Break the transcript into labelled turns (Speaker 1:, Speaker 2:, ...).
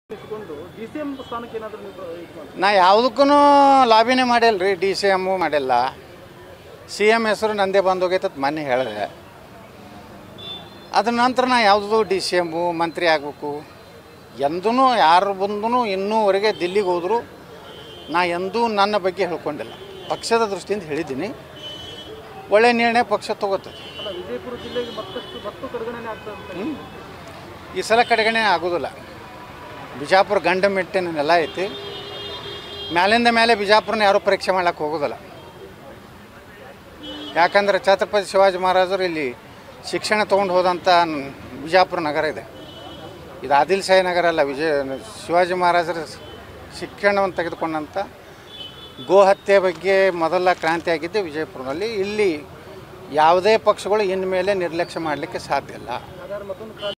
Speaker 1: ಇಟ್ಕೊಂಡು D C M ಸ್ಥಾನಕ್ಕೆ ಏನಾದರೂ ನೀವು ಇದು ಮಾಡಿ
Speaker 2: ನಾ ಯಾವುದಕ್ಕೂ ಲಾಬಿನೇ ಮಾಡಿಲ್ಲ ರೀ ಡಿ ಸಿ ಎಮ್ಮು ಮಾಡಿಲ್ಲ ಸಿ ಎಮ್ ಹೆಸರು ನಂದೇ ಬಂದೋಗೈತತ್ ಮೊನ್ನೆ ಹೇಳಿದೆ ಅದ್ರ ನಂತರ ನಾ ಯಾವುದೂ ಡಿ ಸಿ ಎಮ್ಮು ಮಂತ್ರಿ ಆಗಬೇಕು ಎಂದೂ ಯಾರು ಬಂದೂ ಇನ್ನೂವರೆಗೆ ದಿಲ್ಲಿಗೆ ಹೋದರೂ ನಾ ಎಂದೂ ನನ್ನ ಬಗ್ಗೆ ಹೇಳ್ಕೊಂಡಿಲ್ಲ ಪಕ್ಷದ ದೃಷ್ಟಿಯಿಂದ ಹೇಳಿದ್ದೀನಿ ಒಳ್ಳೆ ನಿರ್ಣಯ ಪಕ್ಷ ತಗೋತದೆ
Speaker 1: ಅಲ್ಲ ವಿಜಯಪುರ ಜಿಲ್ಲೆಗೆ ಮತ್ತಷ್ಟು ಮತ್ತು ಕಡೆಗಣನೆ ಆಗ್ತದೆ ಅಂತ
Speaker 2: ಈ ಸಲ ಕಡೆಗಣೆ ಆಗೋದಿಲ್ಲ ಬಿಜಾಪುರ ಗಂಡ ಮೆಟ್ಟಿನ ನೆಲ ಐತಿ ಮ್ಯಾಲಿಂದ ಮೇಲೆ ಬಿಜಾಪುರನ ಯಾರೂ ಪರೀಕ್ಷೆ ಮಾಡ್ಲಿಕ್ಕೆ ಹೋಗೋದಿಲ್ಲ ಯಾಕಂದ್ರೆ ಛತ್ರಪತಿ ಶಿವಾಜಿ ಮಹಾರಾಜರು ಇಲ್ಲಿ ಶಿಕ್ಷಣ ತೊಗೊಂಡು ಹೋದಂಥ ನ್- ಬಿಜಾಪುರ ನಗರ ಇದೆ ಇದು ಆದಿಲ್ ಶಾಹಿ ನಗರ ಅಲ್ಲ ವಿಜಯ ಶಿವಾಜಿ ಮಹಾರಾಜರ ಶಿಕ್ಷಣವನ್ನು ತೆಗೆದುಕೊಂಡಂಥ ಗೋ ಹತ್ಯೆ ಬಗ್ಗೆ ಮೊದಲ ಕ್ರಾಂತಿ ಆಗಿದ್ದೆ ವಿಜಯಪುರದಲ್ಲಿ ಇಲ್ಲಿ ಯಾವುದೇ ಪಕ್ಷಗಳು ಇನ್ಮೇಲೆ ನಿರ್ಲಕ್ಷ್ಯ ಮಾಡಲಿಕ್ಕೆ ಸಾಧ್ಯ ಇಲ್ಲ
Speaker 1: ಹಾಗಾದ್ರೆ ಮತ್ತೊಂದು